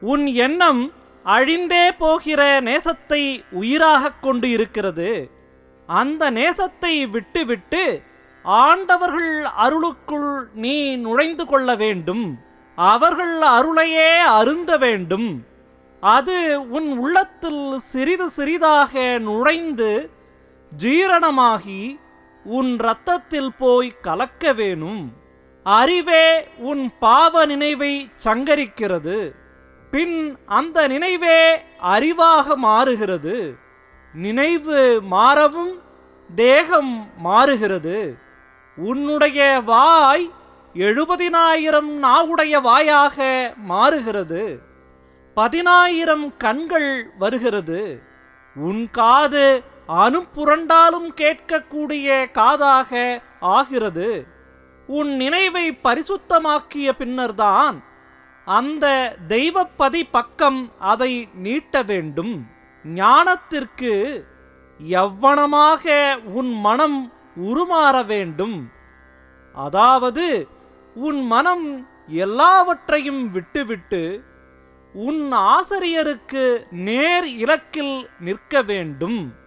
உன் எண்ணம் அழிந்தே போகிற நேசத்தை உயிராகக் கொண்டு இருக்கிறது அந்த நேசத்தை விட்டுவிட்டு ஆண்டவர்கள் அருளுக்குள் நீ நுழைந்து கொள்ள வேண்டும் அவர்கள் அருளையே அருந்த வேண்டும் அது உன் உள்ளத்தில் சிறிது சிறிதாக நுழைந்து ஜீரணமாகி உன் இரத்தத்தில் போய் கலக்க வேணும் அறிவே உன் பாவ நினைவை சங்கரிக்கிறது பின் அந்த நினைவே அறிவாக மாறுகிறது நினைவு மாறவும் தேகம் மாறுகிறது உன்னுடைய வாய் எழுபதினாயிரம் நாவுடைய வாயாக மாறுகிறது பதினாயிரம் கண்கள் வருகிறது உன் காது அணுப்புரண்டாலும் கேட்கக்கூடிய காதாக ஆகிறது உன் நினைவை பரிசுத்தமாக்கிய பின்னர்தான் அந்த தெய்வப்பதி பக்கம் அதை நீட்ட வேண்டும் ஞானத்திற்கு எவ்வனமாக உன் மனம் உருமாற வேண்டும் அதாவது உன் மனம் எல்லாவற்றையும் விட்டுவிட்டு உன் ஆசிரியருக்கு நேர் இலக்கில் நிற்க வேண்டும்